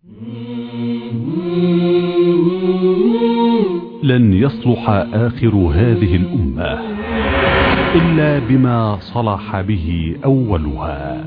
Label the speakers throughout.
Speaker 1: لن يصلح آخر هذه الأمة إلا بما صلح به أولها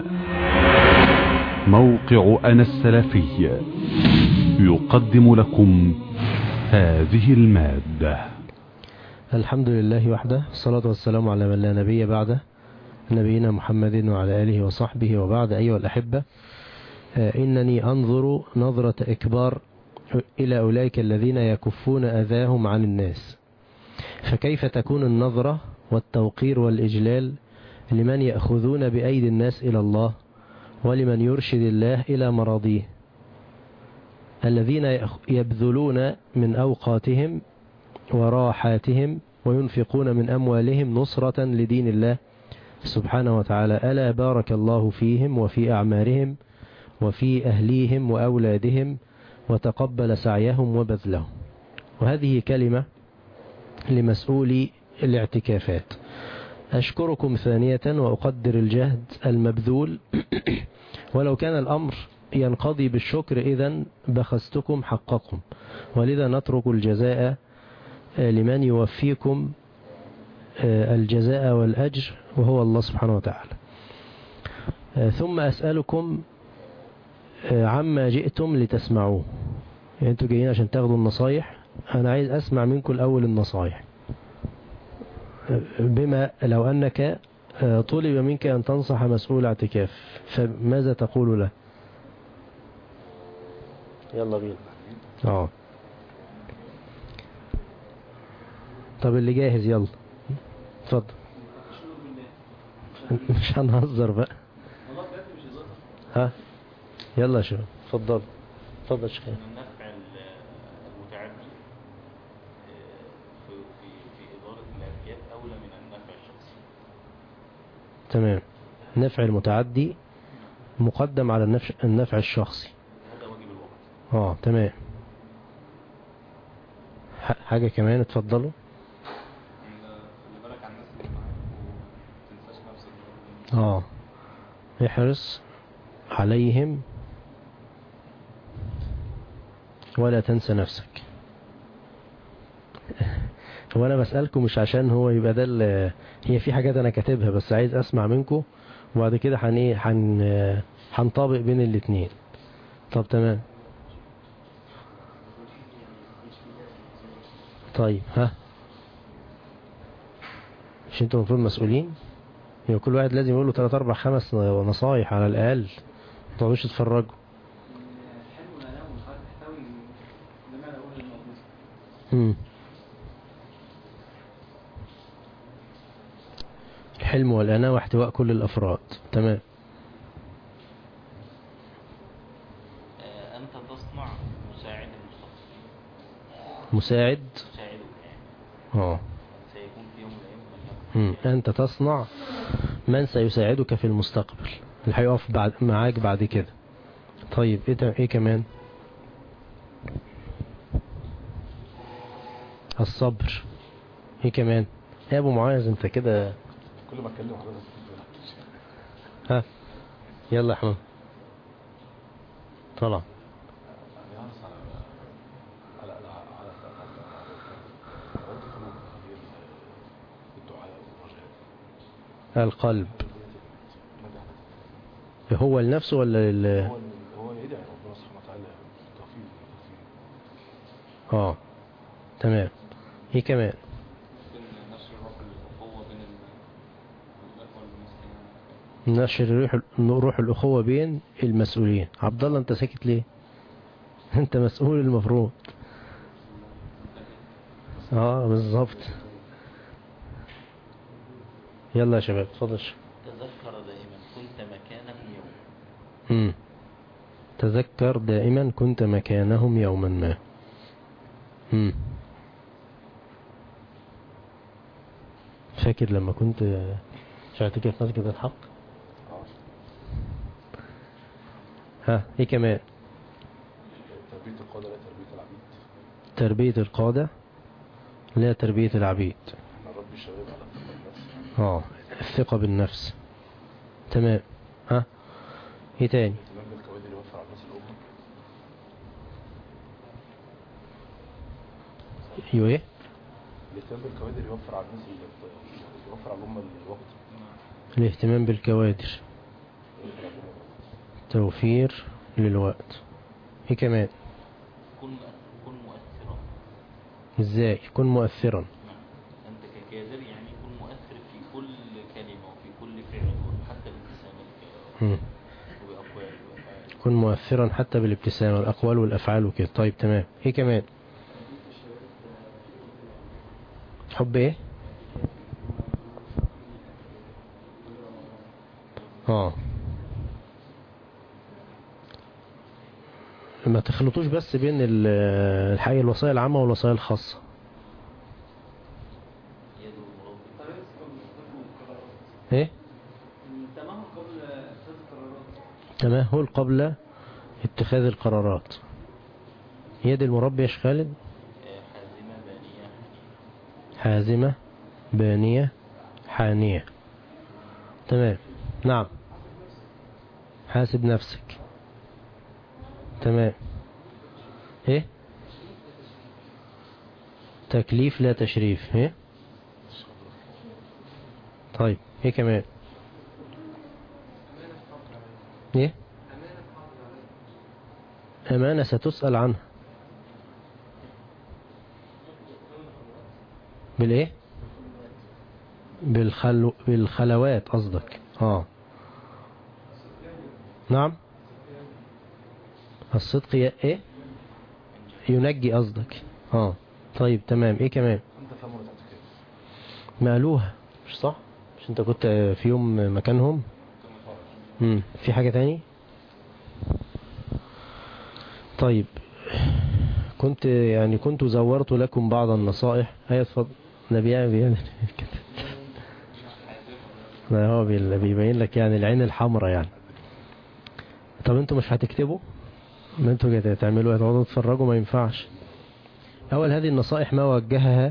Speaker 1: موقع أنا السلفي يقدم لكم هذه المادة
Speaker 2: الحمد لله وحده الصلاة والسلام على من لا نبي بعده نبينا محمد وعلى آله وصحبه وبعد أيها الأحبة إنني أنظر نظرة إكبار إلى أولئك الذين يكفون أذاهم عن الناس فكيف تكون النظرة والتوقير والإجلال لمن يأخذون بأيدي الناس إلى الله ولمن يرشد الله إلى مراضيه الذين يبذلون من أوقاتهم وراحاتهم وينفقون من أموالهم نصرة لدين الله سبحانه وتعالى ألا بارك الله فيهم وفي أعمارهم وفي أهليهم وأولادهم وتقبل سعيهم وبذلهم وهذه كلمة لمسؤولي الاعتكافات أشكركم ثانية وأقدر الجهد المبذول ولو كان الأمر ينقضي بالشكر إذا بخستكم حقكم ولذا نترك الجزاء لمن يوفيكم الجزاء والأجر وهو الله سبحانه وتعالى ثم أسألكم عما جئتم لتسمعوه يعني انتوا جايين عشان تاخدوا النصايح أنا عايز أسمع منكم الأول النصايح بما لو أنك طلب منك أن تنصح مسؤول اعتكاف فماذا تقول له يلا بينا اه طب اللي جاهز يلا اتفضل مش هنهزر بقى ها يلا يا شباب اتفضل اتفضل يا شيخ
Speaker 3: النفع المتعدي في في في إدارة الأبيات أولى من النفع الشخصي
Speaker 2: تمام النفع المتعدي مقدم على النفع, النفع الشخصي
Speaker 3: هذا واجب الوقت
Speaker 2: اه تمام حاجة كمان اتفضلوا
Speaker 3: خلي بالك على الناس اللي معاك وما تنساش نفسك
Speaker 2: اه احرص عليهم ولا تنسى نفسك هو انا بسألكم مش عشان هو يبقى ده هي في حاجات انا كاتبها بس عايز اسمع منكم وبعد كده هن ايه هن هنطابق بين الاتنين طب تمام طيب ها مش انتوا المفروض مسؤولين يبقى كل واحد لازم يقول له 3 4 5 نصايح على الاقل ما تقعدوش تتفرجوا امم الحلم والأناة واحتواء كل الأفراد تمام
Speaker 3: أنت تصنع مساعد المستقبل
Speaker 2: مساعد
Speaker 3: مساعدك يعني
Speaker 2: اه
Speaker 3: سيكون في يوم من الأيام من
Speaker 2: مم. أنت تصنع من سيساعدك في المستقبل اللي هيقف بعد معاك بعد كده طيب ايه تا- ايه كمان الصبر ايه كمان يا ابو معاذ انت كده
Speaker 4: كل ما اتكلم حضرتك
Speaker 2: ها يلا يا حمام طلع
Speaker 4: يحرص على على على على على رد قلوب هي الدعاء والرجاء
Speaker 2: القلب
Speaker 4: مدى حدث
Speaker 2: هو لنفسه ولا لل
Speaker 4: هو هو يدعي ربنا سبحانه وتعالى بالتوفيق بالتوفيق
Speaker 2: اه تمام ايه كمان
Speaker 3: ممكن نشر روح الأخوة بين الأخوة المسلمين
Speaker 2: نشر روح روح الأخوة بين المسؤولين عبد الله انت ساكت ليه انت مسؤول المفروض اه بالظبط يلا يا شباب اتفضل يا شباب.
Speaker 3: تذكر دائما كنت مكانهم يوم
Speaker 2: مم. تذكر دائما كنت مكانهم يوما ما مم. فاكر لما كنت في اعتكاف مسجد الحق ها ايه كمان
Speaker 4: تربية القادة لا تربية العبيد
Speaker 2: تربية القادة لا تربية العبيد
Speaker 4: احنا نربي الشباب على ثقة الناس
Speaker 2: اه الثقة بالنفس تمام ها ايه تاني
Speaker 4: اهتمام بالكوادر اللي يوفر على الناس الأمة
Speaker 2: يو ايه
Speaker 4: الاهتمام بالكوادر يوفر على الناس ال- يوفر على الامه الوقت
Speaker 2: الاهتمام بالكوادر توفير للوقت ايه كمان
Speaker 5: كن كن مؤثرا
Speaker 2: ازاي يكون مؤثرا
Speaker 5: نعم. أنت ككادر يعني كن مؤثر في كل كلمة وفي كل فعل وحتى بابتسامتك
Speaker 2: مم.
Speaker 5: وبأقوال وأفعال
Speaker 2: يكون مؤثرا حتى بالابتسامة الأقوال والأفعال وكده طيب تمام ايه كمان حب ايه اه ما تخلطوش بس بين ال- الحقيقة الوصايا العامة والوصايا الخاصة
Speaker 5: يد المربي
Speaker 2: ايه
Speaker 3: تمام قبل اتخاذ القرارات
Speaker 2: تمهل قبل اتخاذ القرارات يد المربي يا شيخ خالد
Speaker 5: آه، حازمة بانية
Speaker 2: حازمة بانية حانية تمام نعم حاسب نفسك تمام ايه تكليف لا تشريف ايه طيب ايه كمان ايه أمانة ستسأل عنها بالإيه؟ بالخلو بالخلوات قصدك اه نعم الصدق ي... ايه ينجي قصدك اه طيب تمام ايه كمان
Speaker 4: انت ثمرة اعتكاف
Speaker 2: مقالوها مش صح مش انت كنت في يوم مكانهم مم. في حاجة تاني طيب كنت يعني كنت زورت لكم بعض النصائح هيا اتفضل نبيع بيعمل كده لا هو بي- بيبين لك يعني العين الحمراء يعني طب انتوا مش هتكتبوا ما انتوا كده تعملوا تقعدوا تتفرجوا ما ينفعش اول هذه النصائح ما وجهها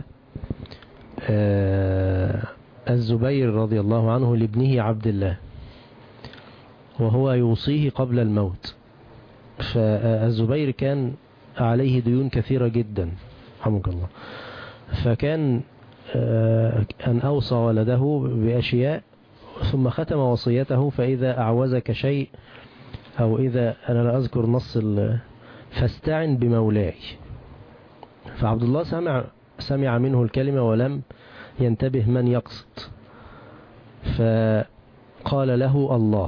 Speaker 2: آه، الزبير رضي الله عنه لابنه عبد الله وهو يوصيه قبل الموت فالزبير كان عليه ديون كثيرة جدا رحمك الله فكان آه، أن أوصى ولده بأشياء ثم ختم وصيته فإذا أعوزك شيء أو إذا أنا لا أذكر نص ال- فاستعن بمولاي فعبد الله سمع سمع منه الكلمة ولم ينتبه من يقصد فقال له الله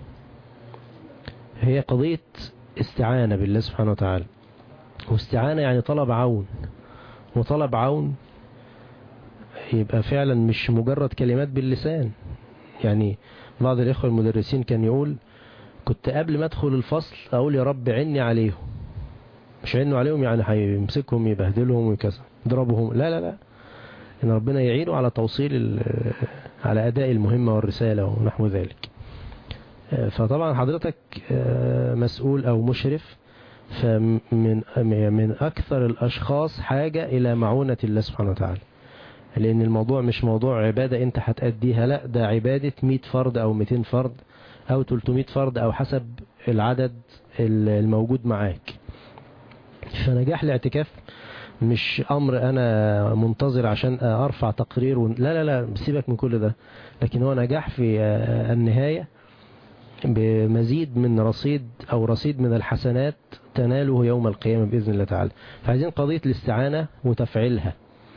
Speaker 2: هي قضية استعانة بالله سبحانه وتعالى واستعانة يعني طلب عون وطلب عون يبقى فعلا مش مجرد كلمات باللسان يعني بعض الإخوة المدرسين كان يقول كنت قبل ما أدخل الفصل أقول يا رب عني عليهم مش عنوا عليهم يعني هيمسكهم يبهدلهم ويكسر يضربهم لا لا لا إن ربنا يعينه على توصيل ال- على أداء المهمة والرسالة ونحو ذلك فطبعا حضرتك آه، مسؤول أو مشرف فمن من أكثر الأشخاص حاجة إلى معونة الله سبحانه وتعالى لأن الموضوع مش موضوع عبادة أنت هتأديها لا ده عبادة 100 فرد أو 200 فرد أو 300 فرد أو حسب العدد الموجود معاك فنجاح الاعتكاف مش أمر أنا منتظر عشان أرفع تقرير ون... لا لا لا سيبك من كل ده لكن هو نجاح في آه، النهاية بمزيد من رصيد أو رصيد من الحسنات تناله يوم القيامة بإذن الله تعالى فعايزين قضية الاستعانة وتفعيلها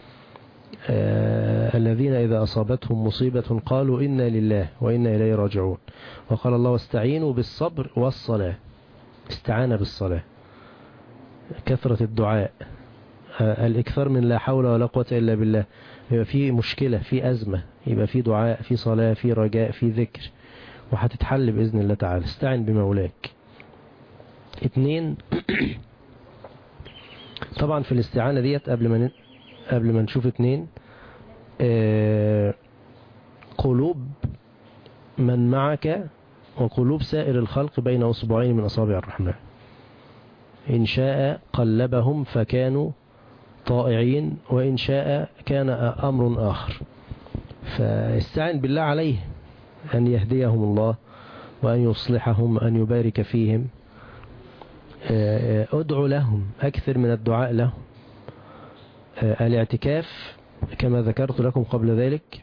Speaker 2: آه الذين إذا أصابتهم مصيبة قالوا إنا لله وإنا إليه راجعون وقال الله واستعينوا بالصبر والصلاة استعانة بالصلاة كثرة الدعاء آه الإكثار من لا حول ولا قوة إلا بالله يبقى في مشكلة في أزمة يبقى في دعاء في صلاة في رجاء في ذكر وهتتحل بإذن الله تعالى استعن بمولاك اتنين طبعا في الاستعانة ديت قبل ما ن... قبل ما نشوف اتنين آه قلوب من معك وقلوب سائر الخلق بين أصبعين من أصابع الرحمن إن شاء قلبهم فكانوا طائعين وإن شاء كان أمر آخر فاستعن بالله عليه أن يهديهم الله وأن يصلحهم وأن يبارك فيهم ادعو لهم أكثر من الدعاء لهم آه، الاعتكاف كما ذكرت لكم قبل ذلك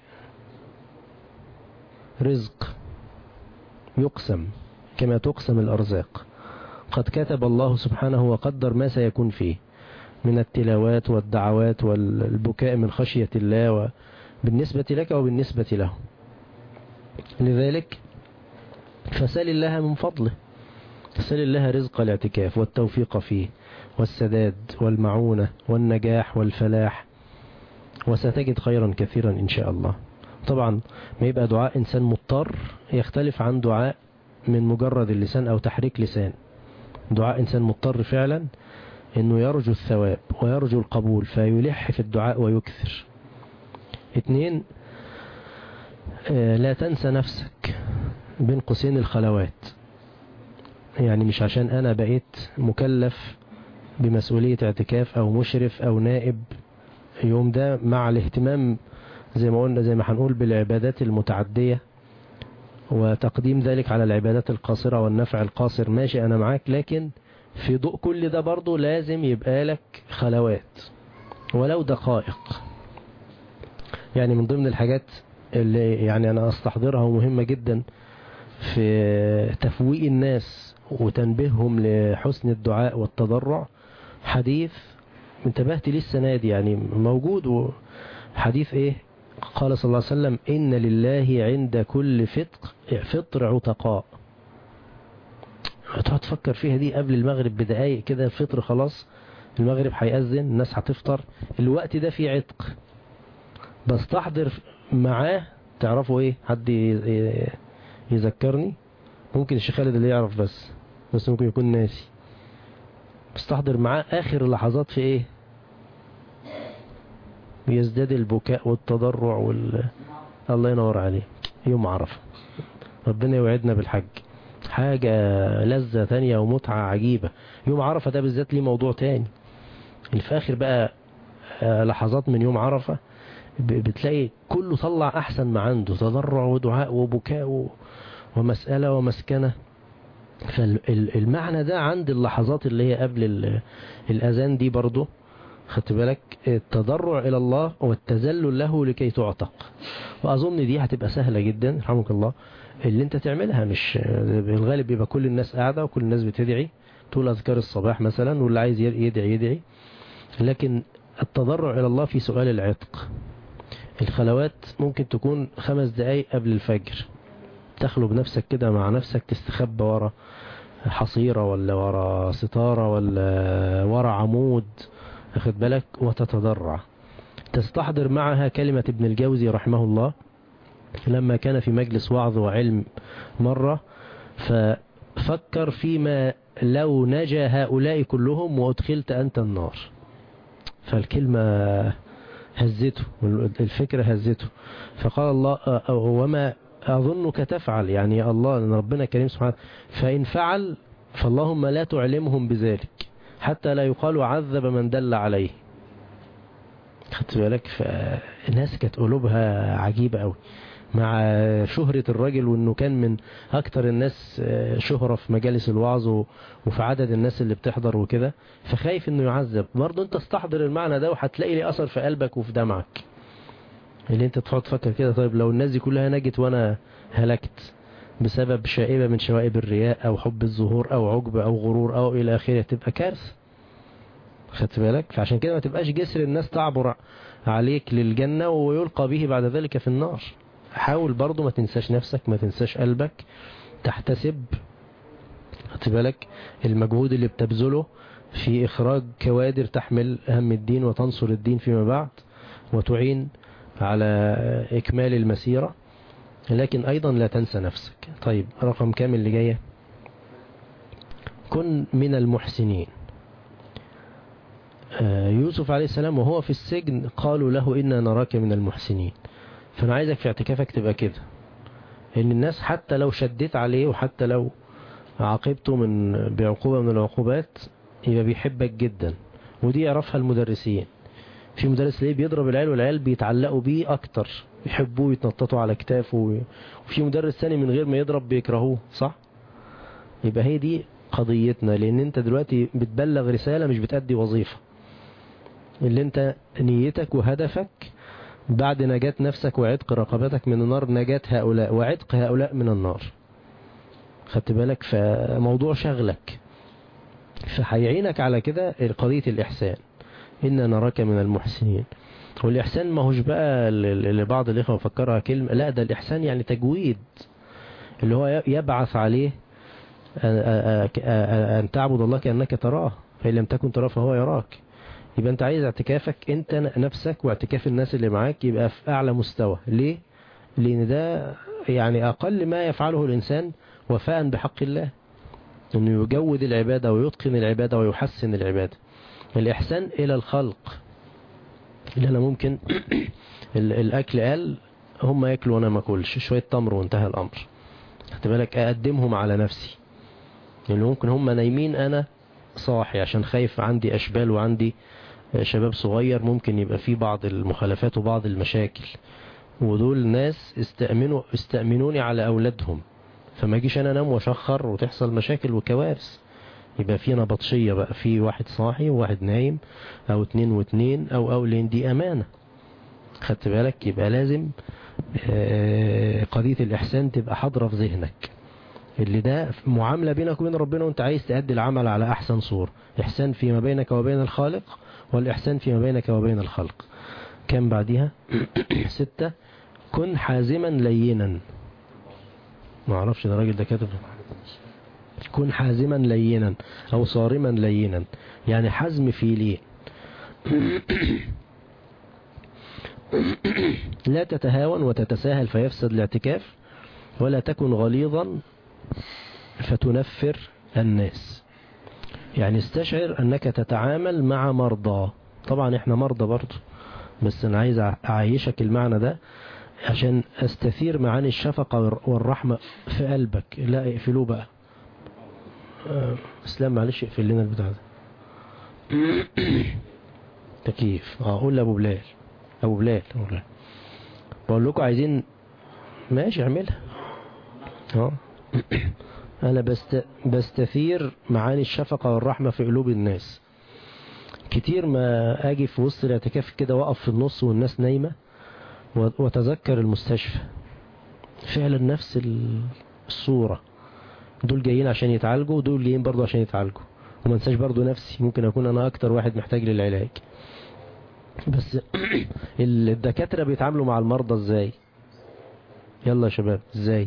Speaker 2: رزق يقسم كما تقسم الأرزاق قد كتب الله سبحانه وقدر ما سيكون فيه من التلاوات والدعوات والبكاء من خشية الله بالنسبة لك وبالنسبة له لذلك فسل الله من فضله سل الله رزق الاعتكاف والتوفيق فيه والسداد والمعونة والنجاح والفلاح وستجد خيرا كثيرا إن شاء الله طبعا ما يبقى دعاء إنسان مضطر يختلف عن دعاء من مجرد اللسان أو تحريك لسان دعاء إنسان مضطر فعلا إنه يرجو الثواب ويرجو القبول فيلح في الدعاء ويكثر اتنين آه، لا تنسى نفسك بين قوسين الخلوات يعني مش عشان أنا بقيت مكلف بمسؤولية اعتكاف أو مشرف أو نائب يوم ده مع الاهتمام زي ما قلنا زي ما هنقول بالعبادات المتعدية وتقديم ذلك على العبادات القاصرة والنفع القاصر ماشي أنا معاك لكن في ضوء كل ده برضو لازم يبقى لك خلوات ولو دقائق يعني من ضمن الحاجات اللي يعني أنا أستحضرها ومهمة جدا في تفويق الناس وتنبيههم لحسن الدعاء والتضرع حديث انتبهت ليه السنة دي يعني موجود حديث ايه قال صلى الله عليه وسلم إن لله عند كل فطر فطر عتقاء تقعد تفكر فيها دي قبل المغرب بدقايق كده الفطر خلاص المغرب هيأذن الناس هتفطر الوقت ده فيه عتق بستحضر معاه تعرفوا ايه حد يذكرني ممكن الشيخ خالد اللي يعرف بس بس ممكن يكون ناسي بستحضر معاه اخر لحظات في ايه يزداد البكاء والتضرع وال الله ينور عليه يوم عرفة ربنا يوعدنا بالحج حاجة لذة تانية ومتعة عجيبة يوم عرفة ده بالذات ليه موضوع تاني اللي في آخر بقى آه، لحظات من يوم عرفة بتلاقي كله طلع أحسن ما عنده تضرع ودعاء وبكاء ومسألة ومسكنة فالمعنى ده عند اللحظات اللي هي قبل الأذان دي برضه خدت بالك التضرع إلى الله والتذلل له لكي تعتق وأظن دي هتبقى سهلة جدا رحمك الله اللي انت تعملها مش الغالب بيبقى كل الناس قاعدة وكل الناس بتدعي تقول أذكار الصباح مثلا واللي عايز يدعي يدعي لكن التضرع إلى الله في سؤال العتق الخلوات ممكن تكون خمس دقايق قبل الفجر تخلو بنفسك كده مع نفسك تستخبى ورا حصيرة ولا ورا ستارة ولا ورا عمود أخذ بالك وتتضرع تستحضر معها كلمة ابن الجوزي رحمه الله لما كان في مجلس وعظ وعلم مرة ففكر فيما لو نجا هؤلاء كلهم وأدخلت أنت النار فالكلمة هزته الفكرة هزته فقال الله وما أظنك تفعل يعني الله أن ربنا كريم سبحانه فإن فعل فاللهم لا تعلمهم بذلك حتى لا يقال عذب من دل عليه خدت بالك فالناس كانت قلوبها عجيبة قوي مع شهرة الراجل وانه كان من اكتر الناس شهرة في مجالس الوعظ وفي عدد الناس اللي بتحضر وكده فخايف انه يعذب برضه انت استحضر المعنى ده وهتلاقي لي اثر في قلبك وفي دمعك اللي انت تقعد تفكر كده طيب لو الناس دي كلها نجت وانا هلكت بسبب شائبة من شوائب الرياء او حب الظهور او عجب او غرور او الى اخره تبقى كارثة خدت بالك فعشان كده ما تبقاش جسر الناس تعبر عليك للجنة ويلقى به بعد ذلك في النار حاول برضو ما تنساش نفسك ما تنساش قلبك تحتسب خدت بالك المجهود اللي بتبذله في إخراج كوادر تحمل هم الدين وتنصر الدين فيما بعد وتعين على إكمال المسيرة لكن أيضا لا تنسى نفسك طيب رقم كام اللي جاية كن من المحسنين يوسف عليه السلام وهو في السجن قالوا له إنا نراك من المحسنين فأنا عايزك في اعتكافك تبقى كده إن الناس حتى لو شديت عليه وحتى لو عاقبته من بعقوبة من العقوبات يبقى بيحبك جدا ودي يعرفها المدرسين في مدرس ليه بيضرب العيال والعيال بيتعلقوا بيه أكتر يحبوه ويتنططوا على كتافه وفي مدرس ثاني من غير ما يضرب بيكرهوه صح يبقى هي دي قضيتنا لأن أنت دلوقتي بتبلغ رسالة مش بتأدي وظيفة اللي انت نيتك وهدفك بعد نجاة نفسك وعتق رقبتك من النار نجاة هؤلاء وعتق هؤلاء من النار خدت بالك فموضوع شغلك فهيعينك على كده قضية الإحسان إن نراك من المحسنين والإحسان ما هوش بقى اللي بعض الإخوة مفكرها كلمة لا ده الإحسان يعني تجويد اللي هو يبعث عليه أن تعبد الله كأنك تراه فإن لم تكن تراه فهو يراك يبقى أنت عايز اعتكافك أنت نفسك واعتكاف الناس اللي معاك يبقى في أعلى مستوى ليه؟ لأن ده يعني أقل ما يفعله الإنسان وفاء بحق الله أنه يجود العبادة ويتقن العبادة ويحسن العبادة الإحسان إلى الخلق اللي أنا ممكن الأكل قال هم يأكلوا وأنا ما أكلش شوية تمر وانتهى الأمر خدت بالك أقدمهم على نفسي لأن يعني ممكن هم نايمين أنا صاحي عشان خايف عندي أشبال وعندي شباب صغير ممكن يبقى في بعض المخالفات وبعض المشاكل ودول ناس استأمنوا استأمنوني على أولادهم فما اجيش أنا أنام وأشخر وتحصل مشاكل وكوارث يبقى في نبطشية بقى في واحد صاحي وواحد نايم أو اتنين واتنين أو أو لين دي أمانة خدت بالك يبقى لازم قضية الإحسان تبقى حاضرة في ذهنك اللي ده معاملة بينك وبين ربنا وانت عايز تأدي العمل على أحسن صورة إحسان فيما بينك وبين الخالق والإحسان فيما بينك وبين الخلق كم بعدها ستة كن حازما لينا ما اعرفش ده راجل ده كاتب كن حازما لينا او صارما لينا يعني حزم في لين لا تتهاون وتتساهل فيفسد الاعتكاف ولا تكن غليظا فتنفر الناس يعني استشعر أنك تتعامل مع مرضى طبعا احنا مرضى برضو بس أنا عايز أعيشك المعنى ده عشان أستثير معاني الشفقة والرحمة في قلبك لا اقفلوه بقى آه، اسلام معلش اقفل لنا البتاع ده تكييف اه قول لابو بلال ابو بلال ابو بلال بقول لكم عايزين ماشي اعملها اه انا بست... بستثير معاني الشفقة والرحمة في قلوب الناس كتير ما اجي في وسط الاعتكاف كده واقف في النص والناس نايمة وتذكر المستشفى فعلا نفس الصورة دول جايين عشان يتعالجوا ودول جايين برضو عشان يتعالجوا وما انساش برضو نفسي ممكن اكون انا اكتر واحد محتاج للعلاج بس الدكاترة بيتعاملوا مع المرضى ازاي يلا يا شباب ازاي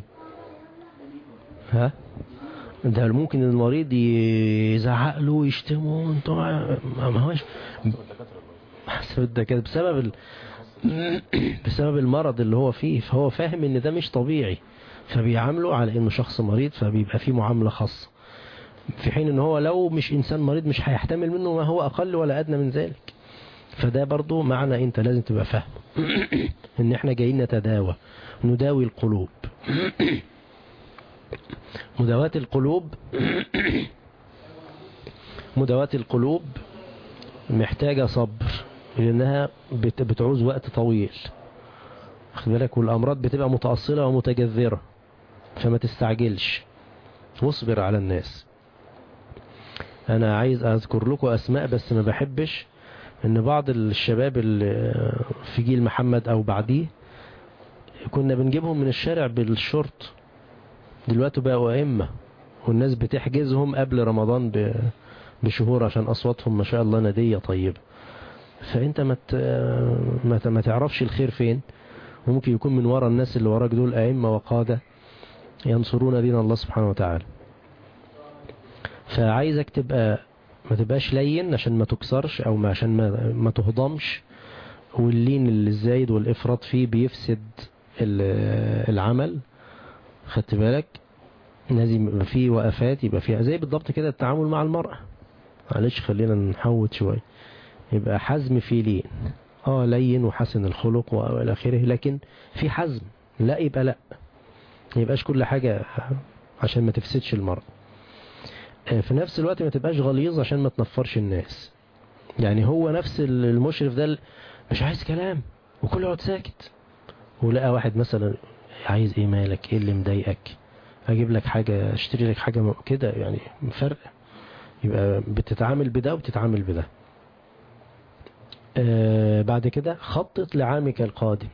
Speaker 2: ها ده ممكن المريض يزعق له ويشتمه انتوا ما هوش حسب الدكاترة بسبب ال... بسبب المرض اللي هو فيه فهو فاهم ان ده مش طبيعي فبيعامله على انه شخص مريض فبيبقى فيه معاملة خاصة في حين ان هو لو مش انسان مريض مش هيحتمل منه ما هو اقل ولا ادنى من ذلك فده برضو معنى انت لازم تبقى فاهم ان احنا جايين نتداوى نداوي القلوب مداواة القلوب مداواة القلوب محتاجة صبر لأنها بتعوز وقت طويل خد بالك والأمراض بتبقى متأصلة ومتجذرة فما تستعجلش واصبر على الناس أنا عايز أذكر لكم أسماء بس ما بحبش ان بعض الشباب اللي في جيل محمد او بعديه كنا بنجيبهم من الشارع بالشرط دلوقتي بقوا ائمه والناس بتحجزهم قبل رمضان بشهور عشان اصواتهم ما شاء الله نديه طيبه فانت ما ما ما تعرفش الخير فين وممكن يكون من ورا الناس اللي وراك دول ائمه وقاده ينصرون دين الله سبحانه وتعالى فعايزك تبقى ما تبقاش لين عشان ما تكسرش او ما عشان ما, ما تهضمش واللين الزايد والافراط فيه بيفسد العمل خدت بالك لازم يبقى فيه وقفات يبقى فيها زي بالضبط كده التعامل مع المرأة معلش خلينا نحوت شوية يبقى حزم فيه لين اه لين وحسن الخلق والى اخره لكن في حزم لا يبقى لا ما يبقاش كل حاجة عشان ما تفسدش المرأة في نفس الوقت ما تبقاش غليظ عشان ما تنفرش الناس يعني هو نفس المشرف ده مش عايز كلام وكله يقعد ساكت ولقى واحد مثلا عايز ايه مالك ايه اللي مضايقك اجيب لك حاجة اشتري لك حاجة كده يعني فرق يبقى بتتعامل بده وبتتعامل بده آه بعد كده خطط لعامك القادم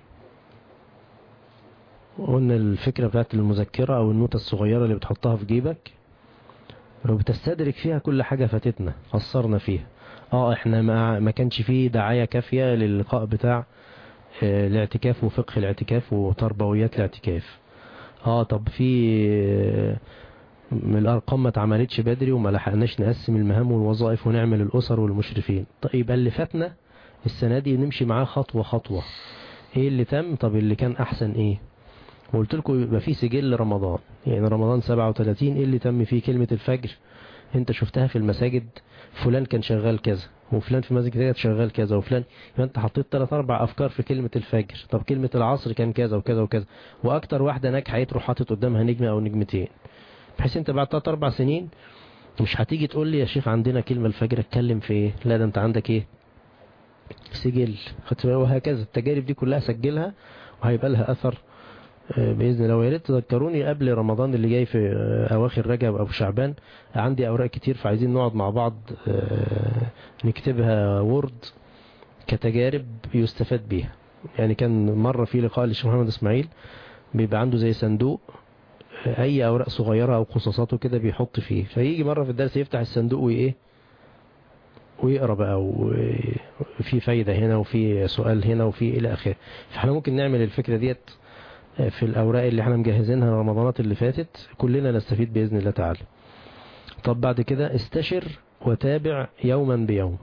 Speaker 2: قلنا الفكرة بتاعت المذكرة او النوتة الصغيرة اللي بتحطها في جيبك وبتستدرك فيها كل حاجة فاتتنا قصرنا فيها اه احنا ما, ما كانش فيه دعاية كافية للقاء بتاع آه، الاعتكاف وفقه الاعتكاف وتربويات الاعتكاف اه طب في آه، من الارقام ما اتعملتش بدري وما لحقناش نقسم المهام والوظائف ونعمل الاسر والمشرفين طيب يبقى اللي فاتنا السنة دي نمشي معاه خطوة خطوة ايه اللي تم طب اللي كان احسن ايه وقلت لكم يبقى في سجل رمضان يعني رمضان 37 ايه اللي تم فيه كلمة الفجر انت شفتها في المساجد فلان كان شغال كذا وفلان في مسجد كذا شغال كذا وفلان يبقى انت حطيت ثلاث اربع افكار في كلمة الفجر طب كلمة العصر كان كذا وكذا وكذا واكتر واحدة ناجحة تروح حاطط قدامها نجمة او نجمتين بحيث انت بعد ثلاث اربع سنين مش هتيجي تقول لي يا شيخ عندنا كلمة الفجر اتكلم في ايه لا ده انت عندك ايه سجل خدت بالك وهكذا التجارب دي كلها سجلها وهيبقى لها اثر آه، باذن الله ويا ريت تذكروني قبل رمضان اللي جاي في آه، اواخر رجب او شعبان عندي اوراق كتير فعايزين نقعد مع بعض آه، نكتبها وورد كتجارب يستفاد بيها يعني كان مرة في لقاء للشيخ محمد اسماعيل بيبقى عنده زي صندوق آه، اي اوراق صغيرة او قصصاته كده بيحط فيه فيجي مرة في الدرس يفتح الصندوق وايه ويقرا بقى وفي فايدة هنا وفي سؤال هنا وفي الى اخره فاحنا ممكن نعمل الفكرة ديت في الأوراق اللي احنا مجهزينها رمضانات اللي فاتت كلنا نستفيد بإذن الله تعالى طب بعد كده استشر وتابع يوما بيوم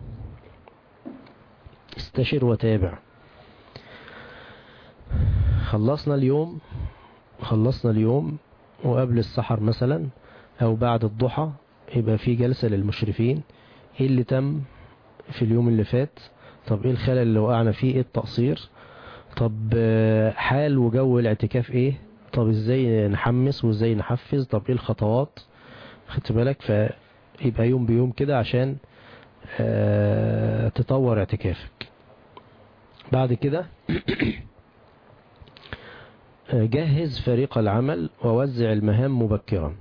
Speaker 2: استشر وتابع خلصنا اليوم خلصنا اليوم وقبل السحر مثلا أو بعد الضحى يبقى في جلسة للمشرفين ايه اللي تم في اليوم اللي فات طب ايه الخلل اللي وقعنا فيه ايه التقصير طب آه، حال وجو الاعتكاف ايه طب ازاي نحمس وازاي نحفز طب ايه الخطوات خدت بالك فيبقى يوم بيوم كده عشان آه، تطور اعتكافك بعد كده آه، جهز فريق العمل ووزع المهام مبكرا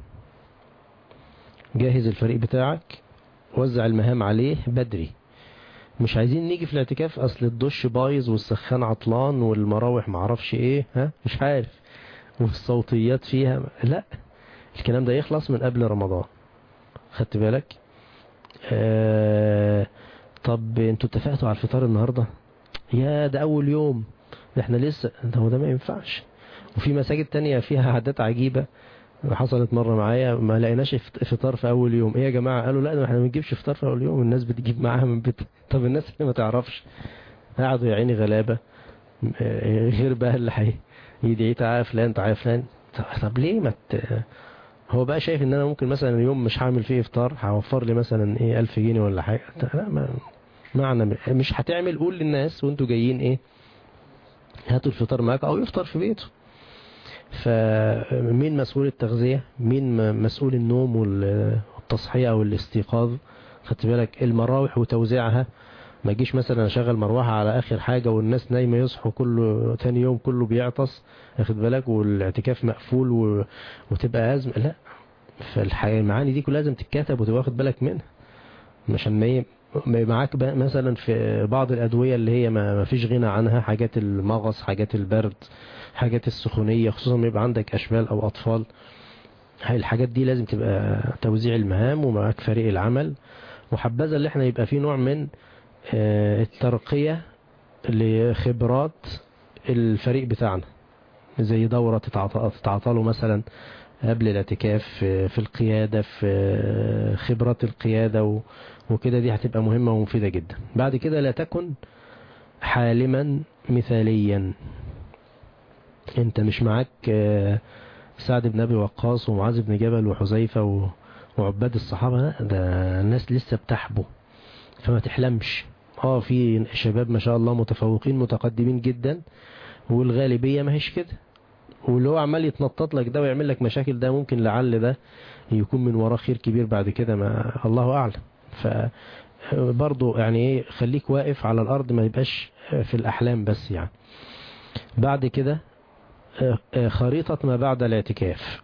Speaker 2: جهز الفريق بتاعك وزع المهام عليه بدري مش عايزين نيجي في الاعتكاف اصل الدش بايظ والسخان عطلان والمراوح معرفش ايه ها مش عارف والصوتيات فيها لا الكلام ده يخلص من قبل رمضان خدت بالك آه طب انتوا اتفقتوا على الفطار النهاردة يا ده اول يوم ده احنا لسه ده هو ده ما ينفعش وفي مساجد تانية فيها عادات عجيبة حصلت مرة معايا ما لقيناش فط- فطار في اول يوم ايه يا جماعة قالوا لا ده احنا ما بنجيبش فطار في اول يوم الناس بتجيب معاها من بيتها طب الناس اللي ما تعرفش قعدوا يا عيني غلابة آه، غير بقى اللي حي يدعي تعالى فلان تعالى فلان طب, طب ليه ما ت... هو بقى شايف ان انا ممكن مثلا يوم مش هعمل فيه افطار هوفر لي مثلا ايه 1000 جنيه ولا حاجة لا ما معنى مش هتعمل قول للناس وانتوا جايين ايه هاتوا الفطار معاك او يفطر في بيته فمين مسؤول التغذية مين م- مسؤول النوم وال- والتصحية او الاستيقاظ خدت بالك المراوح وتوزيعها ما تجيش مثلا اشغل مروحة على اخر حاجة والناس نايمة يصحوا كله تاني يوم كله بيعطس واخد بالك والاعتكاف مقفول و... وتبقى ازمة لا فالمعاني دي كلها لازم تتكتب وتبقى واخد بالك منها عشان ما ي- ما يبقى معاك بقى مثلا في بعض الادوية اللي هي ما ما فيش غنى عنها حاجات المغص حاجات البرد حاجات السخونية خصوصا ما يبقى عندك اشبال او اطفال هاي الحاجات دي لازم تبقى توزيع المهام ومعاك فريق العمل وحبذا اللي احنا يبقى فيه نوع من آه، الترقية لخبرات الفريق بتاعنا زي دورة تتعط- تتعطله مثلا قبل الاعتكاف في في القيادة في خبرات القيادة و- وكده دي هتبقى مهمة ومفيدة جدا بعد كده لا تكن حالما مثاليا انت مش معاك آه، سعد بن ابي وقاص ومعاذ بن جبل وحذيفة و- وعباد الصحابة لا ده الناس لسه بتحبو فما تحلمش اه في شباب ما شاء الله متفوقين متقدمين جدا والغالبية ما هيش كده واللي هو عمال يتنطط لك ده ويعمل لك مشاكل ده ممكن لعل ده يكون من وراه خير كبير بعد كده ما الله اعلم ف برضه يعني ايه خليك واقف على الارض ما يبقاش في الاحلام بس يعني بعد كده آه، آه، خريطة ما بعد الاعتكاف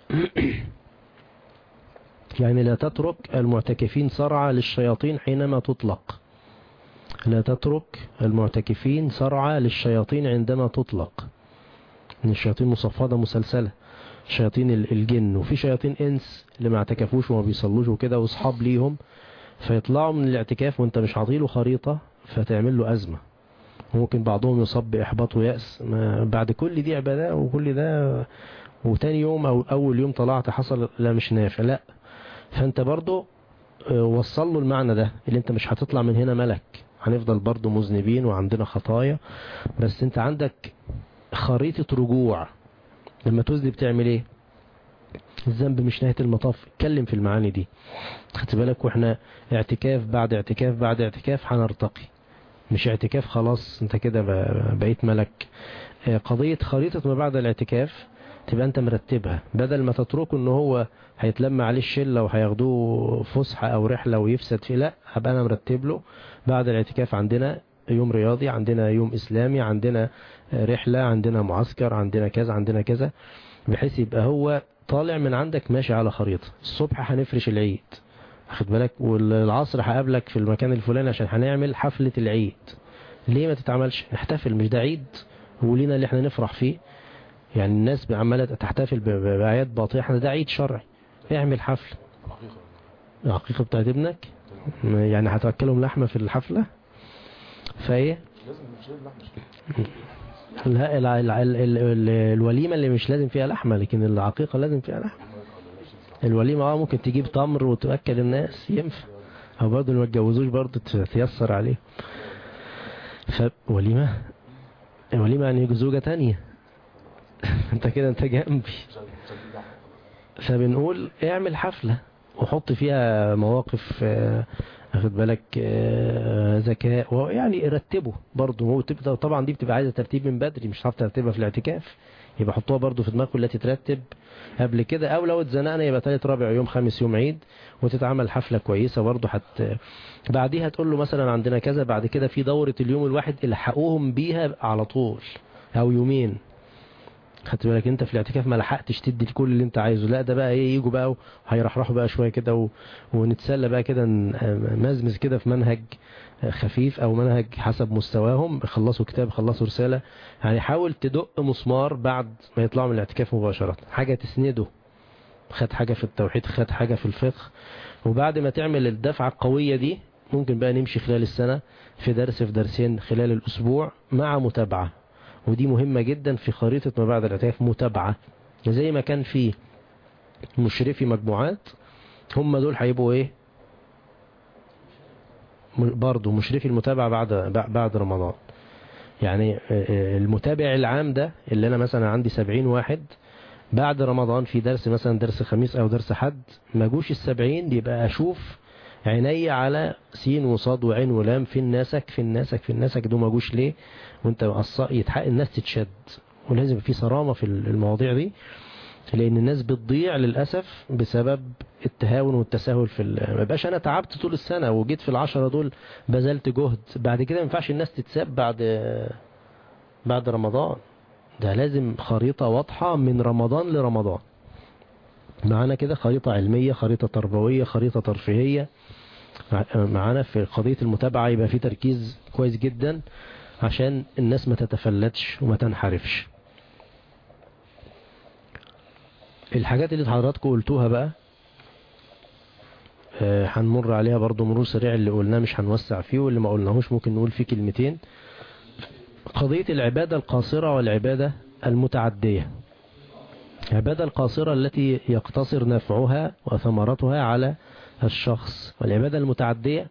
Speaker 2: يعني لا تترك المعتكفين صرعى للشياطين حينما تطلق لا تترك المعتكفين صرعى للشياطين عندما تطلق ان الشياطين مصفدة مسلسلة شياطين ال- الجن وفي شياطين انس اللي ما اعتكفوش وما بيصلوش وكده واصحاب ليهم فيطلعوا من الاعتكاف وانت مش عاطيله خريطة فتعمل له ازمة ممكن بعضهم يصاب باحباط ويأس ما بعد كل دي عبادة وكل ده وتاني يوم او اول يوم طلعت حصل لا مش نافع لا فانت برضو آه، وصل له المعنى ده اللي انت مش هتطلع من هنا ملك هنفضل برضو مذنبين وعندنا خطايا بس انت عندك خريطة رجوع لما تذنب تعمل ايه الذنب مش نهاية المطاف اتكلم في المعاني دي خدت بالك واحنا اعتكاف بعد اعتكاف بعد اعتكاف هنرتقي مش اعتكاف خلاص انت كده ب- بقيت ملك آه، قضية خريطة ما بعد الاعتكاف تبقى انت مرتبها بدل ما تتركه ان هو هيتلم عليه الشلة وهياخدوه فسحة او رحلة ويفسد فيه لا هبقى انا مرتب له بعد الاعتكاف عندنا يوم رياضي عندنا يوم اسلامي عندنا آه، رحلة عندنا معسكر عندنا كذا عندنا كذا بحيث يبقى هو طالع من عندك ماشي على خريطة الصبح هنفرش العيد واخد بالك والعصر هقابلك في المكان الفلاني عشان هنعمل حفلة العيد ليه ما تتعملش نحتفل مش ده عيد ولينا اللي احنا نفرح فيه يعني الناس عمالة تحتفل ب- ب- بأعياد باطلة احنا ده عيد شرعي اعمل حفلة
Speaker 4: الحقيقة
Speaker 2: العقيقة بتاعت ابنك يعني هتوكلهم لحمة في الحفلة فايه
Speaker 4: لازم نشيل اللحمة
Speaker 2: لا ال- ال- ال- ال- ال- الوليمة اللي مش لازم فيها لحمة لكن العقيقة لازم فيها لحمة الوليمة اه ممكن تجيب تمر وتأكل الناس ينفع او برضه اللي ما اتجوزوش برضه ت- تيسر عليه فوليمة وليمة يعني زوجة تانية انت كده انت جنبي فبنقول اعمل حفلة وحط فيها مواقف آه، واخد بالك آه، ذكاء ويعني رتبه برضه هو تبقى طبعا دي بتبقى عايزه ترتيب من بدري مش هتعرف ترتيبها في الاعتكاف يبقى حطوها برضه في دماغكم التي ترتب قبل كده او لو اتزنقنا يبقى ثالث رابع يوم خامس يوم عيد وتتعمل حفله كويسه برضه حت بعديها تقول له مثلا عندنا كذا بعد كده في دوره اليوم الواحد الحقوهم بيها على طول او يومين خدت بالك انت في الاعتكاف ما لحقتش تدي كل اللي انت عايزه لا ده بقى ايه يجوا بقى وهيرحرحوا بقى شويه كده و... ونتسلى بقى كده ن- مزمز كده في منهج خفيف او منهج حسب مستواهم خلصوا كتاب خلصوا رساله يعني حاول تدق مسمار بعد ما يطلعوا من الاعتكاف مباشره حاجه تسنده خد حاجه في التوحيد خد حاجه في الفقه وبعد ما تعمل الدفعه القويه دي ممكن بقى نمشي خلال السنه في درس في درسين خلال الاسبوع مع متابعه ودي مهمة جدا في خريطة ما بعد الاعتكاف متابعة زي ما كان في مشرفي مجموعات هم دول هيبقوا ايه م- برضو مشرفي المتابعة بعد بعد رمضان يعني آه، آه، المتابع العام ده اللي انا مثلا عندي سبعين واحد بعد رمضان في درس مثلا درس خميس او درس حد ما جوش السبعين يبقى اشوف عيني على سين وصاد وعين ولام في الناسك في الناسك في الناسك دول ما جوش ليه وانت قص- يتحقق الناس تتشد ولازم في صرامة في المواضيع دي لان الناس بتضيع للأسف بسبب التهاون والتساهل في ال- ما يبقاش انا تعبت طول السنة وجيت في العشرة دول بذلت جهد بعد كده ما ينفعش الناس تتساب بعد بعد رمضان ده لازم خريطة واضحة من رمضان لرمضان معانا كده خريطة علمية خريطة تربوية خريطة ترفيهية مع- معانا في قضية المتابعة يبقى في تركيز كويس جدا عشان الناس ما تتفلتش وما تنحرفش الحاجات اللي حضراتكم قلتوها بقى آه، هنمر عليها برضو مرور سريع اللي قلناه مش هنوسع فيه واللي ما قلناهوش ممكن نقول فيه كلمتين قضية العبادة القاصرة والعبادة المتعدية العبادة القاصرة التي يقتصر نفعها وثمرتها على الشخص والعبادة المتعدية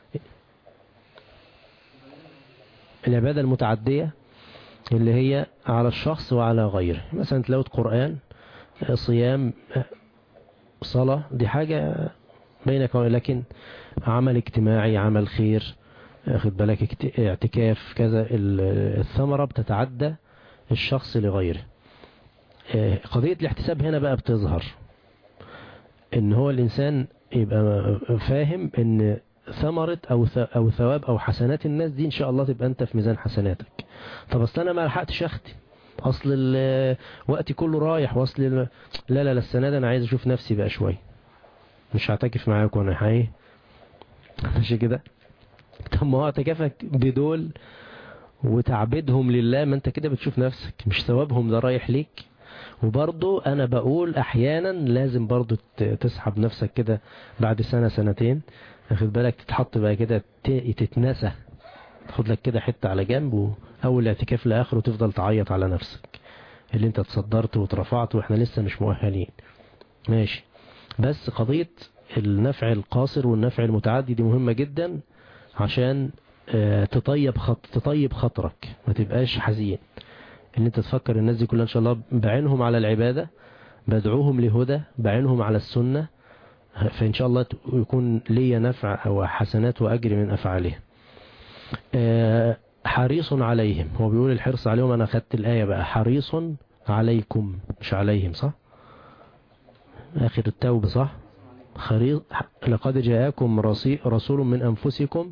Speaker 2: العبادة المتعدية اللي هي على الشخص وعلى غيره مثلا تلاوة قرآن صيام صلاة دي حاجة بينك وبين لكن عمل اجتماعي عمل خير اخد بالك اكت- اعتكاف كذا ال- الثمرة بتتعدى الشخص لغيره اه، قضية الاحتساب هنا بقى بتظهر ان هو الانسان يبقى فاهم ان ثمرة او ث- او ثواب او حسنات الناس دي ان شاء الله تبقى انت في ميزان حسناتك طب اصل انا ما لحقتش اختم اصل ال- وقتي كله رايح واصل ال- لا لا لا السنه دي انا عايز اشوف نفسي بقى شويه مش هعتكف معاكم انا حقيقي ماشي كده ما هو اعتكافك بدول وتعبدهم لله ما انت كده بتشوف نفسك مش ثوابهم ده رايح ليك وبرضو انا بقول احيانا لازم برضو ت- تسحب نفسك كده بعد سنة سنتين واخد بالك تتحط بقى كده ت- تتنسى تاخد لك كده حتة على جنب واول اعتكاف لاخره تفضل تعيط على نفسك اللي انت تصدرت واترفعت واحنا لسه مش مؤهلين ماشي بس قضية النفع القاصر والنفع المتعدي دي مهمة جدا عشان آه، تطيب خط تطيب خاطرك ما تبقاش حزين ان انت تفكر الناس دي كلها ان شاء الله بعينهم على العبادة بدعوهم لهدى بعينهم على السنة فان شاء الله يكون لي نفع او حسنات واجر من افعالهم آه، حريص عليهم هو بيقول الحرص عليهم انا خدت الايه بقى حريص عليكم مش عليهم صح اخر التوبه صح حريص لقد جاءكم رسي- رسول من انفسكم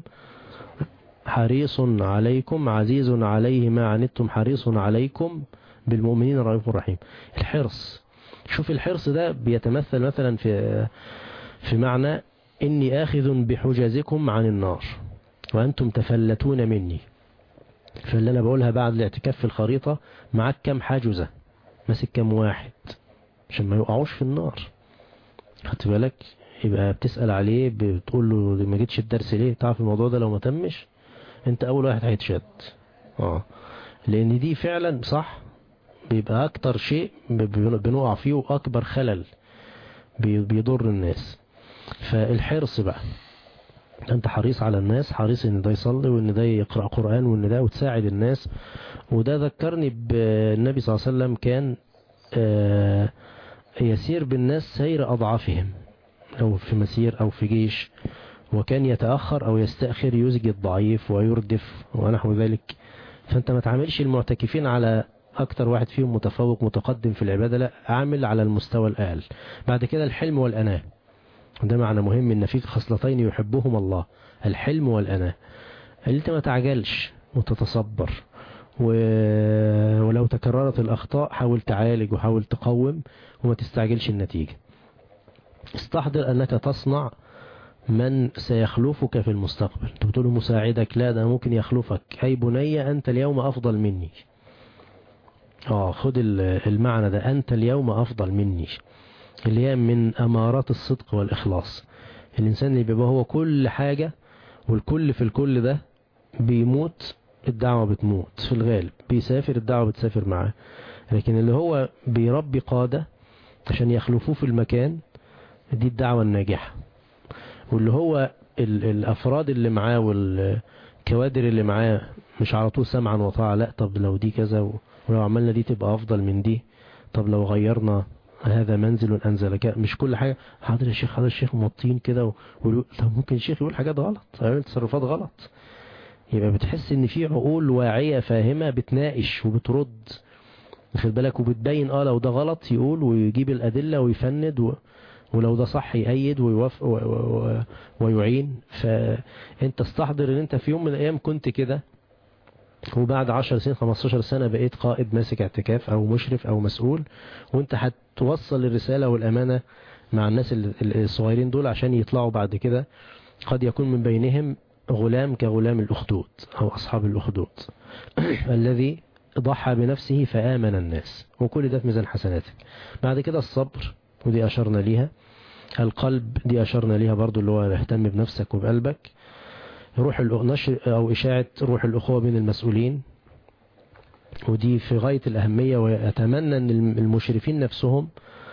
Speaker 2: حريص عليكم عزيز عليه ما عنتم حريص عليكم بالمؤمنين رؤوف رحيم الحرص شوف الحرص ده بيتمثل مثلا في في معنى إني آخذ بحجازكم عن النار وأنتم تفلتون مني فاللي أنا بقولها بعد الاعتكاف في الخريطة معاك كم حاجزة ماسك كم واحد عشان ما يقعوش في النار خدت بالك يبقى بتسأل عليه بتقول له ما جيتش الدرس ليه تعرف الموضوع ده لو ما تمش انت اول واحد هيتشد اه لان دي فعلا صح بيبقى اكتر شيء ب- بنقع فيه واكبر خلل بي- بيضر الناس فالحرص بقى انت حريص على الناس حريص ان ده يصلي وان ده يقرأ قرآن وان ده وتساعد الناس وده ذكرني بالنبي صلى الله عليه وسلم كان آه، يسير بالناس سير أضعافهم لو في مسير أو في جيش وكان يتأخر أو يستأخر يزجي الضعيف ويردف ونحو ذلك فأنت ما تعاملش المعتكفين على أكتر واحد فيهم متفوق متقدم في العبادة لا عامل على المستوى الأقل بعد كده الحلم والأناة ده معنى مهم ان فيك خصلتين يحبهما الله الحلم والأناة اللي انت ما تعجلش وتتصبر و... ولو تكررت الأخطاء حاول تعالج وحاول تقوم وما تستعجلش النتيجة استحضر أنك تصنع من سيخلفك في المستقبل انت بتقول له مساعدك لا ده ممكن يخلفك أي بني أنت اليوم أفضل مني اه خد ال- المعنى ده أنت اليوم أفضل مني اللي هي من أمارات الصدق والإخلاص الإنسان اللي بيبقى هو كل حاجة والكل في الكل ده بيموت الدعوة بتموت في الغالب بيسافر الدعوة بتسافر معاه لكن اللي هو بيربي قادة عشان يخلفوه في المكان دي الدعوة الناجحة واللي هو ال- الأفراد اللي معاه والكوادر اللي معاه مش على طول سمعا وطاعة لا طب لو دي كذا و- ولو عملنا دي تبقى أفضل من دي طب لو غيرنا هذا منزل أنزلك مش كل حاجة حاضر يا شيخ حاضر الشيخ موطين كده و- ويقول- طب ممكن الشيخ يقول حاجات غلط يعمل تصرفات غلط يبقى بتحس ان في عقول واعية فاهمة بتناقش وبترد واخد بالك وبتبين اه لو ده غلط يقول ويجيب الأدلة ويفند و... ولو ده صح يأيد ويوافق و... و... و... ويعين فانت استحضر ان انت في يوم من الايام كنت كده وبعد 10 سنين 15 سنة بقيت قائد ماسك اعتكاف او مشرف او مسؤول وانت هتوصل الرسالة والامانة مع الناس ال- ال- الصغيرين دول عشان يطلعوا بعد كده قد يكون من بينهم غلام كغلام الأخدود أو أصحاب الأخدود الذي ضحى بنفسه فآمن الناس وكل ده في ميزان حسناتك بعد كده الصبر ودي أشرنا ليها القلب دي أشرنا ليها برضو اللي هو اهتم بنفسك وبقلبك روح الأ- نشر أو إشاعة روح الأخوة بين المسؤولين ودي في غاية الأهمية وأتمنى أن الم- المشرفين نفسهم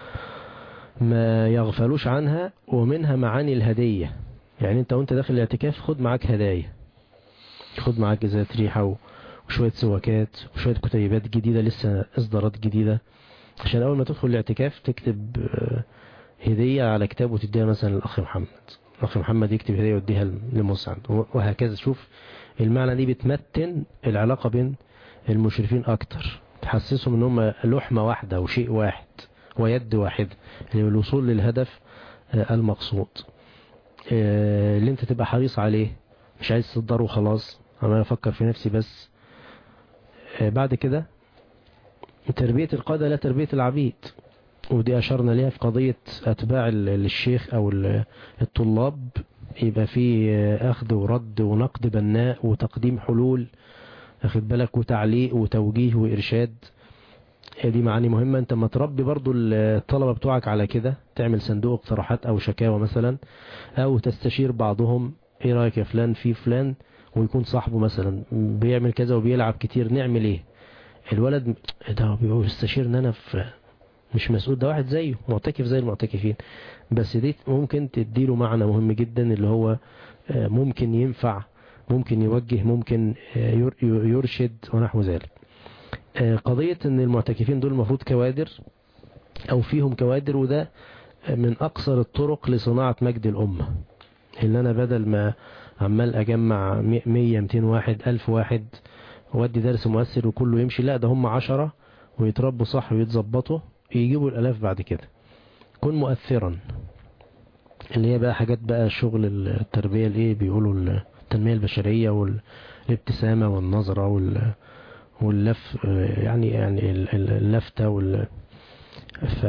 Speaker 2: ما يغفلوش عنها ومنها معاني الهدية يعني انت وانت داخل الاعتكاف خد معاك هدايا خد معاك ازازة ريحة و- وشوية سواكات وشوية كتيبات جديدة لسه اصدارات جديدة عشان اول ما تدخل الاعتكاف تكتب آه، هدية على كتاب وتديها مثلا للأخ محمد الأخ محمد يكتب هدية ويديها لمسعد وهكذا شوف المعنى دي بتمتن العلاقة بين المشرفين أكتر تحسسهم ان هم لحمة واحدة وشيء واحد ويد واحدة للوصول للهدف آه، المقصود آه، اللي انت تبقى حريص عليه مش عايز تصدره وخلاص انا افكر في نفسي بس آه، بعد كده تربية القادة لا تربية العبيد ودي أشرنا ليها في قضية أتباع ال- الشيخ أو ال- الطلاب يبقى في اخذ ورد ونقد بناء وتقديم حلول اخد بالك وتعليق وتوجيه وارشاد هي دي معاني مهمة انت ما تربي برضو الطلبة بتوعك على كده تعمل صندوق اقتراحات او شكاوى مثلا او تستشير بعضهم ايه رأيك يا فلان في فلان ويكون صاحبه مثلا بيعمل كذا وبيلعب كتير نعمل ايه الولد إيه ده بيقول استشيرني انا في مش مسؤول ده واحد زيه معتكف زي المعتكفين بس دي ممكن تديله معنى مهم جدا اللي هو آه، ممكن ينفع ممكن يوجه ممكن آه، ير- يرشد ونحو ذلك آه، قضية ان المعتكفين دول المفروض كوادر او فيهم كوادر وده من اقصر الطرق لصناعة مجد الامة اللي انا بدل ما عمال اجمع 100 200 واحد 1000 واحد وادي درس مؤثر وكله يمشي لا ده هم عشرة ويتربوا صح ويتظبطوا يجيبوا الالاف بعد كده كن مؤثرا اللي هي بقى حاجات بقى شغل التربية الايه بيقولوا التنمية البشرية والابتسامة والنظرة وال واللف يعني يعني ال- ال- اللفتة وال ف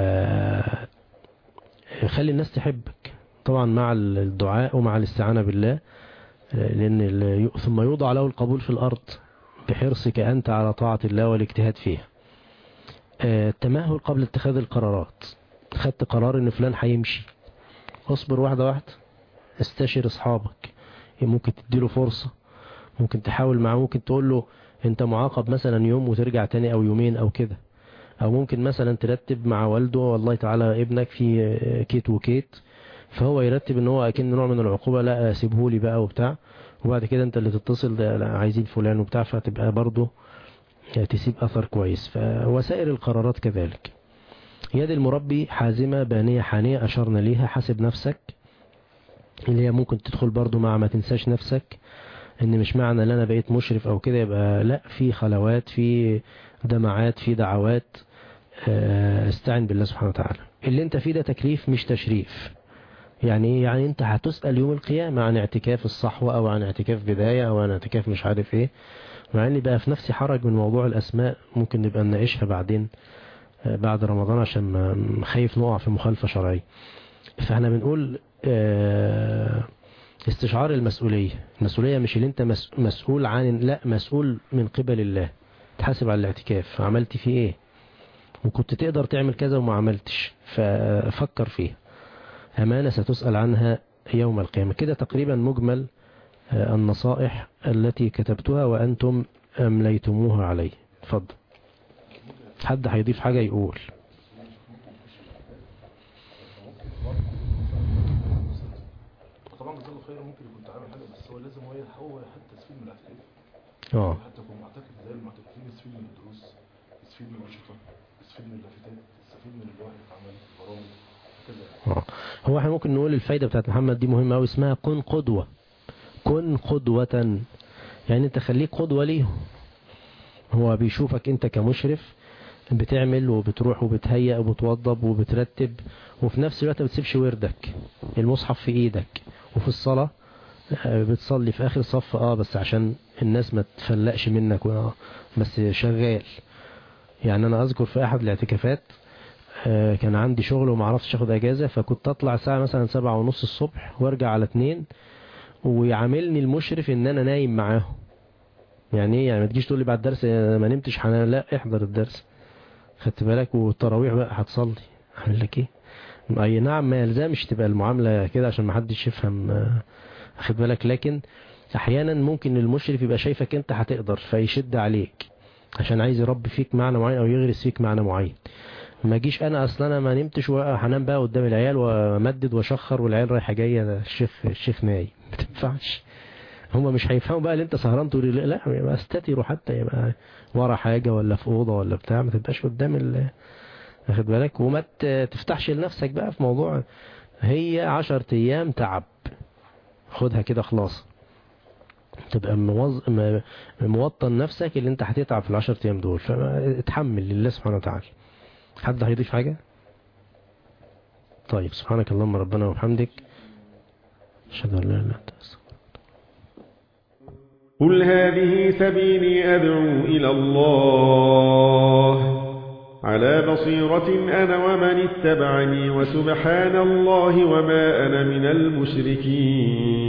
Speaker 2: خلي الناس تحبك طبعا مع الدعاء ومع الاستعانة بالله لأن ال- ثم يوضع له القبول في الأرض بحرصك أنت على طاعة الله والاجتهاد فيها آه، التمهل قبل اتخاذ القرارات خدت قرار ان فلان هيمشي اصبر واحدة واحدة استشر اصحابك ممكن تديله فرصة ممكن تحاول معاه ممكن تقول له انت معاقب مثلا يوم وترجع تاني او يومين او كده او ممكن مثلا ترتب مع والده والله تعالى ابنك في آه، كيت وكيت فهو يرتب ان هو اكن نوع من العقوبة لا سيبهولي بقى وبتاع وبعد كده انت اللي تتصل ده لا عايزين فلان وبتاع فتبقى برضه تسيب اثر كويس فوسائل القرارات كذلك يد المربي حازمة بانية حانية اشرنا ليها حاسب نفسك اللي هي ممكن تدخل برضو مع ما تنساش نفسك ان مش معنى ان انا بقيت مشرف او كده يبقى لا في خلوات في دمعات في دعوات آه، استعن بالله سبحانه وتعالى اللي انت فيه ده تكليف مش تشريف يعني ايه يعني انت هتسأل يوم القيامة عن اعتكاف الصحوة او عن اعتكاف بداية او عن اعتكاف مش عارف ايه مع اني بقى في نفسي حرج من موضوع الاسماء ممكن نبقى نناقشها بعدين آه، بعد رمضان عشان ما خايف نقع في مخالفة شرعية فاحنا بنقول آه، استشعار المسؤولية المسؤولية مش اللي انت مس- مسؤول عن لا مسؤول من قبل الله تحاسب على الاعتكاف عملت فيه ايه وكنت تقدر تعمل كذا وما عملتش ففكر فيه أمانة ستسأل عنها يوم القيامة كده تقريبا مجمل آه، النصائح التي كتبتها وأنتم أمليتموها علي اتفضل حد هيضيف حاجة يقول
Speaker 4: طبعا جزاه الله خير ممكن يكون تعامل حاجه بس هو لازم هو هو حتى يستفيد من الاعتكاف
Speaker 2: اه
Speaker 4: حتى يكون معتكف زي المعتكفين يستفيد من الدروس يستفيد من الانشطه يستفيد من اللافتات يستفيد من اللي الواحد عمل برامج كذا
Speaker 2: آه. هو احنا ممكن نقول الفايدة بتاعت محمد دي مهمة أوي اسمها كن قدوة كن قدوة يعني انت خليك قدوة ليهم هو بيشوفك انت كمشرف بتعمل وبتروح وبتهيأ وبتوضب وبترتب وفي نفس الوقت ما بتسيبش وردك المصحف في ايدك وفي الصلاة آه، بتصلي في اخر صف اه بس عشان الناس ما تفلقش منك و- بس شغال يعني انا اذكر في احد الاعتكافات آه، كان عندي شغل وما عرفتش اخد اجازة فكنت اطلع الساعة مثلا سبعة ونص الصبح وارجع على اتنين ويعاملني المشرف ان انا نايم معاهم يعني ايه يعني ما تجيش تقول لي بعد الدرس آه، ما نمتش حنان لا احضر الدرس خدت بالك والتراويح بقى هتصلي اعمل لك ايه اي نعم ما يلزمش تبقى المعاملة كده عشان ما حدش يفهم آه، خد بالك لكن احيانا ممكن المشرف يبقى شايفك انت هتقدر فيشد عليك عشان عايز يربي فيك معنى معين او يغرس فيك معنى معين ما اجيش انا اصلا انا ما نمتش وهنام بقى قدام العيال وامدد واشخر والعيال رايحه جايه ده الشيخ الشيخ نايم ما تنفعش هما مش هيفهموا بقى اللي انت سهران تقول لي لا يبقى استتروا حتى يبقى ورا حاجه ولا في اوضه ولا بتاع ما تبقاش قدام ال واخد بالك وما ت- تفتحش لنفسك بقى في موضوع هي عشر ايام تعب خدها كده خلاص تبقى موز... م- موطن نفسك اللي انت هتتعب في العشر ايام دول فاتحمل لله سبحانه وتعالى حد هيضيف حاجة طيب سبحانك اللهم ربنا وبحمدك اشهد ان لا اله الا انت أستغفرك.
Speaker 6: قل هذه سبيلي أدعو إلى الله على بصيرة أنا ومن اتبعني وسبحان الله وما أنا من المشركين